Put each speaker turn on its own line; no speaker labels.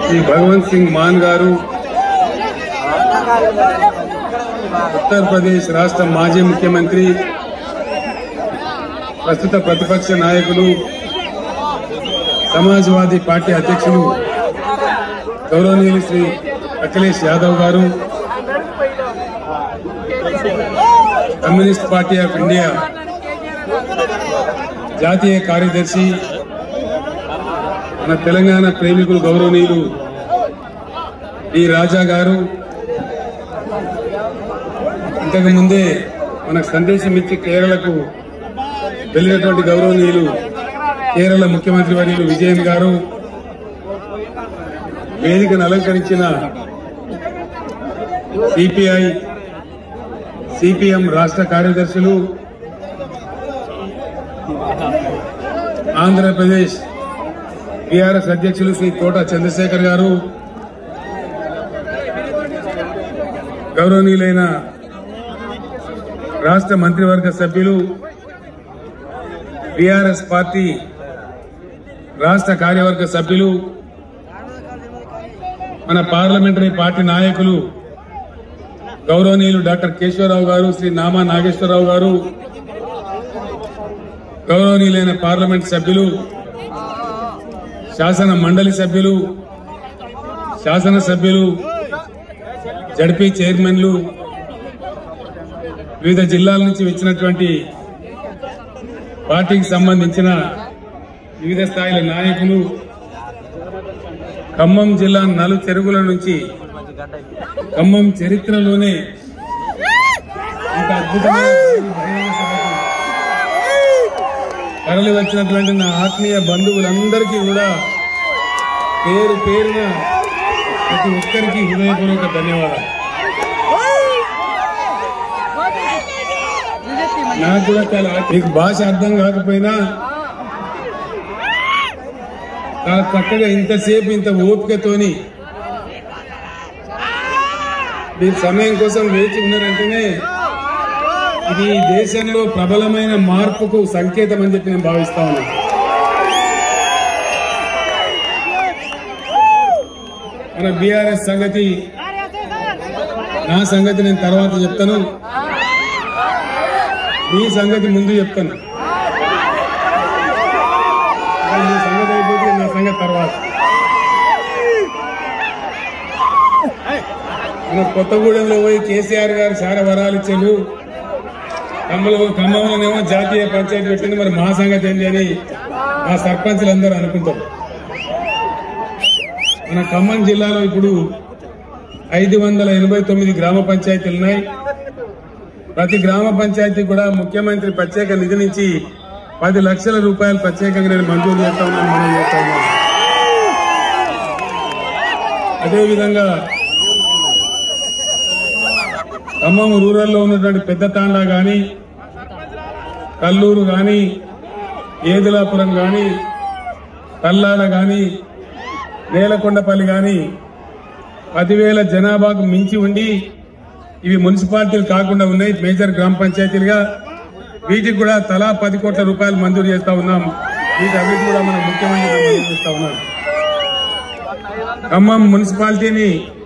శ్రీ భగవంత్ సింగ్ మాన్ గారు ఉత్తరప్రదేశ్ రాష్ట్ర మాజీ ముఖ్యమంత్రి ప్రస్తుత ప్రతిపక్ష నాయకులు సమాజ్వాదీ పార్టీ అధ్యక్షులు గౌరవనీయులు శ్రీ అఖిలేష్ యాదవ్ గారు కమ్యూనిస్ట్ పార్టీ ఆఫ్ ఇండియా జాతీయ కార్యదర్శి మన తెలంగాణ ప్రేమికులు గౌరవనీయులు ఈ రాజా గారు ఇంతకు ముందే మనకు సందేశం ఇచ్చి కేరళకు వెళ్ళినటువంటి గౌరవనీయులు కేరళ ముఖ్యమంత్రి వర్యులు విజయన్ గారు వేదికను అలంకరించిన సిపిఐ సిపిఎం రాష్ట్ర కార్యదర్శులు ఆంధ్రప్రదేశ్ టిఆర్ఎస్ అధ్యక్షులు శ్రీ తోట చంద్రశేఖర్ గారు గౌరవనీయులైన రాష్ట్ర మంత్రివర్గ సభ్యులు టిఆర్ఎస్ పార్టీ రాష్ట్ర కార్యవర్గ సభ్యులు మన పార్లమెంటరీ పార్టీ నాయకులు గౌరవనీయులు డాక్టర్ కేశవరావు గారు శ్రీ నామా నాగేశ్వరరావు గారు గౌరవనీయులైన పార్లమెంట్ సభ్యులు శాసన మండలి సభ్యులు శాసన సభ్యులు జడ్పీ చైర్మన్లు వివిధ జిల్లాల నుంచి వచ్చినటువంటి పార్టీకి సంబంధించిన వివిధ స్థాయిల నాయకులు ఖమ్మం జిల్లా నలు చెరుగుల నుంచి ఖమ్మం చరిత్రలోనే ఇంత అద్భుతమైన బహిరంగ సభకు తరలి వచ్చినటువంటి నా ఆత్మీయ బంధువులందరికీ కూడా పేరు పేరున ప్రతి ఒక్కరికి హృదయపూర్వక ధన్యవాదాలు నాకు కూడా చాలా మీకు భాష అర్థం కాకపోయినా చాలా చక్కగా ఇంతసేపు ఇంత ఓపికతోని మీరు సమయం కోసం వేచి ఉన్నారంటేనే ఇది ఈ దేశంలో ప్రబలమైన మార్పుకు సంకేతం అని చెప్పి నేను భావిస్తా ఉన్నాను మన బీఆర్ఎస్ సంగతి నా సంగతి నేను తర్వాత చెప్తాను మీ సంగతి ముందు చెప్తాను మీ సంగతి అయిపోతే నా సంగతి తర్వాత మన కొత్తగూడెంలో పోయి కేసీఆర్ గారు చాలా వరాలు ఇచ్చారు ఖమ్మంలో ఖమ్మంలోనేమో జాతీయ పంచాయతీ పెట్టింది మరి మా సంగతి ఏంటి అని మా సర్పంచ్లందరూ అనుకుంటారు మన ఖమ్మం జిల్లాలో ఇప్పుడు ఐదు వందల ఎనభై తొమ్మిది గ్రామ పంచాయతీలు ఉన్నాయి ప్రతి గ్రామ పంచాయతీ కూడా ముఖ్యమంత్రి ప్రత్యేక నిధి నుంచి పది లక్షల రూపాయలు ప్రత్యేకంగా నేను మంజూరు చేస్తా ఉన్నాను మనం చేస్తా ఉన్నాను అదేవిధంగా ఖమ్మం రూరల్లో ఉన్నటువంటి పెద్ద తాండా గాని కల్లూరు గాని ఏదులాపురం గాని కల్లాడ గాని నేలకొండపల్లి గాని పదివేల జనాభాకు మించి ఉండి ఇవి మున్సిపాలిటీలు కాకుండా ఉన్నాయి మేజర్ గ్రామ పంచాయతీలుగా వీటికి కూడా తలా పది కోట్ల రూపాయలు మంజూరు చేస్తా ఉన్నాం వీటి అభివృద్ధి కూడా మన ముఖ్యమంత్రి మంజూరు చేస్తా ఉన్నాం ఖమ్మం మున్సిపాలిటీని